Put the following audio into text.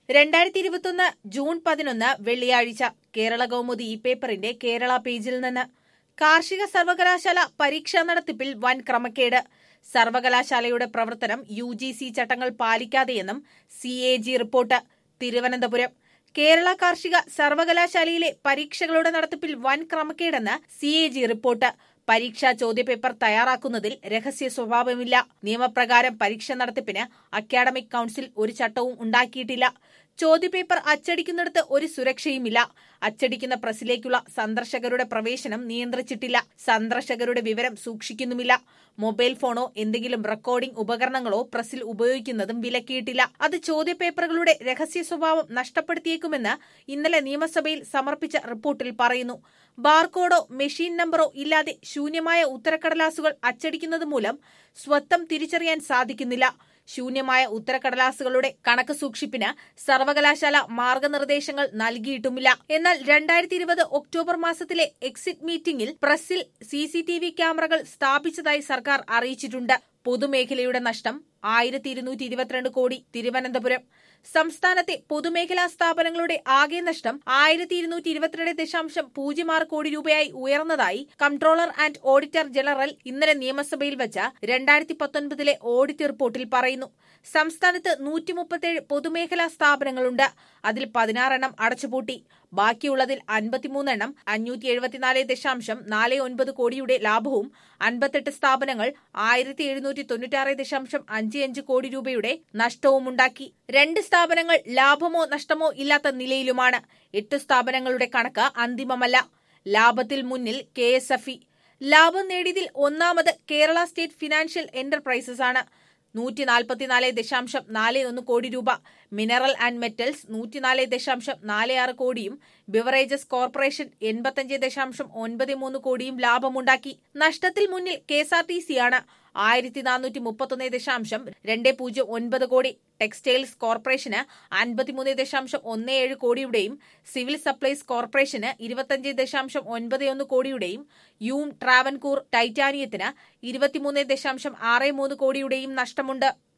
രണ്ടായിരത്തി ഇരുപത്തൊന്ന് ജൂൺ പതിനൊന്ന് വെള്ളിയാഴ്ച കേരള കൗമുദി ഈ പേപ്പറിന്റെ കേരള പേജിൽ നിന്ന് കാർഷിക സർവകലാശാല പരീക്ഷാ നടത്തിപ്പിൽ വൻ ക്രമക്കേട് സർവകലാശാലയുടെ പ്രവർത്തനം യു ജി സി ചട്ടങ്ങൾ പാലിക്കാതെയെന്നും C A G report Thiruvananthapuram Kerala കാർഷിക സർവകലാശാലയിലെ പരീക്ഷകളുടെ നടത്തിപ്പിൽ വൻ ക്രമക്കേടെന്ന് സി എ ജി റിപ്പോർട്ട് പരീക്ഷാ ചോദ്യപേപ്പർ തയ്യാറാക്കുന്നതിൽ രഹസ്യ സ്വഭാവമില്ല നിയമപ്രകാരം പരീക്ഷ നടത്തിപ്പിന് അക്കാഡമിക് കൌൺസിൽ ഒരു ചട്ടവും ഉണ്ടാക്കിയിട്ടില്ല ചോദ്യപേപ്പർ അച്ചടിക്കുന്നിടത്ത് ഒരു സുരക്ഷയുമില്ല അച്ചടിക്കുന്ന പ്രസിലേക്കുള്ള സന്ദർശകരുടെ പ്രവേശനം നിയന്ത്രിച്ചിട്ടില്ല സന്ദർശകരുടെ വിവരം സൂക്ഷിക്കുന്നുമില്ല മൊബൈൽ ഫോണോ എന്തെങ്കിലും റെക്കോർഡിംഗ് ഉപകരണങ്ങളോ പ്രസിൽ ഉപയോഗിക്കുന്നതും വിലക്കിയിട്ടില്ല അത് ചോദ്യപേപ്പറുകളുടെ രഹസ്യ സ്വഭാവം നഷ്ടപ്പെടുത്തിയേക്കുമെന്ന് ഇന്നലെ നിയമസഭയിൽ സമർപ്പിച്ച റിപ്പോർട്ടിൽ പറയുന്നു ബാർകോഡോ മെഷീൻ നമ്പറോ ഇല്ലാതെ ശൂന്യമായ ഉത്തരക്കടലാസുകൾ അച്ചടിക്കുന്നത് മൂലം സ്വത്തം തിരിച്ചറിയാൻ സാധിക്കുന്നില്ല ശൂന്യമായ ഉത്തരക്കടലാസുകളുടെ കണക്ക് സൂക്ഷിപ്പിന് സർവകലാശാല മാർഗനിർദ്ദേശങ്ങൾ നൽകിയിട്ടുമില്ല എന്നാൽ രണ്ടായിരത്തി ഇരുപത് ഒക്ടോബർ മാസത്തിലെ എക്സിറ്റ് മീറ്റിംഗിൽ പ്രസിൽ സി സി ടി വി ക്യാമറകൾ സ്ഥാപിച്ചതായി സർക്കാർ അറിയിച്ചിട്ടുണ്ട് പൊതുമേഖലയുടെ നഷ്ടം ആയിരത്തി ഇരുന്നൂറ്റി ഇരുപത്തിരണ്ട് കോടി തിരുവനന്തപുരം സംസ്ഥാനത്തെ പൊതുമേഖലാ സ്ഥാപനങ്ങളുടെ ആകെ നഷ്ടം ആയിരത്തി ഇരുന്നൂറ്റി ഇരുപത്തിരണ്ട് ദശാംശം പൂജ്യം ആറ് കോടി രൂപയായി ഉയർന്നതായി കംട്രോളർ ആൻഡ് ഓഡിറ്റർ ജനറൽ ഇന്നലെ നിയമസഭയിൽ വച്ച രണ്ടായിരത്തി പത്തൊൻപതിലെ ഓഡിറ്റ് റിപ്പോർട്ടിൽ പറയുന്നു സംസ്ഥാനത്ത് നൂറ്റി മുപ്പത്തേഴ് പൊതുമേഖലാ സ്ഥാപനങ്ങളുണ്ട് അതിൽ പതിനാറെണ്ണം അടച്ചുപൂട്ടി ബാക്കിയുള്ളതിൽ അൻപത്തിമൂന്നെണ്ണം അഞ്ഞൂറ്റി എഴുപത്തിനാല് ദശാംശം നാല് ഒൻപത് കോടിയുടെ ലാഭവും അൻപത്തെട്ട് സ്ഥാപനങ്ങൾ ആയിരത്തി എഴുന്നൂറ്റി തൊണ്ണൂറ്റാറ് ദശാംശം അഞ്ച് അഞ്ച് കോടി രൂപയുടെ നഷ്ടവുമുണ്ടാക്കി രണ്ട് സ്ഥാപനങ്ങൾ ലാഭമോ നഷ്ടമോ ഇല്ലാത്ത നിലയിലുമാണ് എട്ട് സ്ഥാപനങ്ങളുടെ കണക്ക് അന്തിമമല്ല ലാഭത്തിൽ മുന്നിൽ കെ എസ് എഫ് ഇ ലാഭം നേടിയതിൽ ഒന്നാമത് കേരള സ്റ്റേറ്റ് ഫിനാൻഷ്യൽ എന്റർപ്രൈസസ് ആണ് നൂറ്റി നാൽപ്പത്തിനാല് ദശാംശം നാല് ഒന്ന് കോടി രൂപ മിനറൽ ആൻഡ് മെറ്റൽസ് നൂറ്റിനാല് ദശാംശം നാല് ആറ് കോടിയും ബിവറേജസ് കോർപ്പറേഷൻ എൺപത്തഞ്ച് ദശാംശം ഒൻപത് മൂന്ന് കോടിയും ലാഭമുണ്ടാക്കി നഷ്ടത്തിൽ മുന്നിൽ K S R T C ആണ് ആയിരത്തി നാനൂറ്റി മുപ്പത്തൊന്ന് ദശാംശം രണ്ട് പൂജ്യം ഒൻപത് കോടി ടെക്സ്റ്റൈൽസ് കോർപ്പറേഷന് അൻപത്തിമൂന്ന് ദശാംശം ഒന്ന് ഏഴ് കോടിയുടെയും സിവിൽ സപ്ലൈസ് കോർപ്പറേഷന് ഇരുപത്തഞ്ച് ദശാംശം ഒൻപത് ഒന്ന് കോടിയുടെയും യൂം ട്രാവൻകൂർ ടൈറ്റാനിയത്തിന് ഇരുപത്തിമൂന്ന് ദശാംശം ആറ് മൂന്ന് കോടിയുടെയും നഷ്ടമുണ്ട്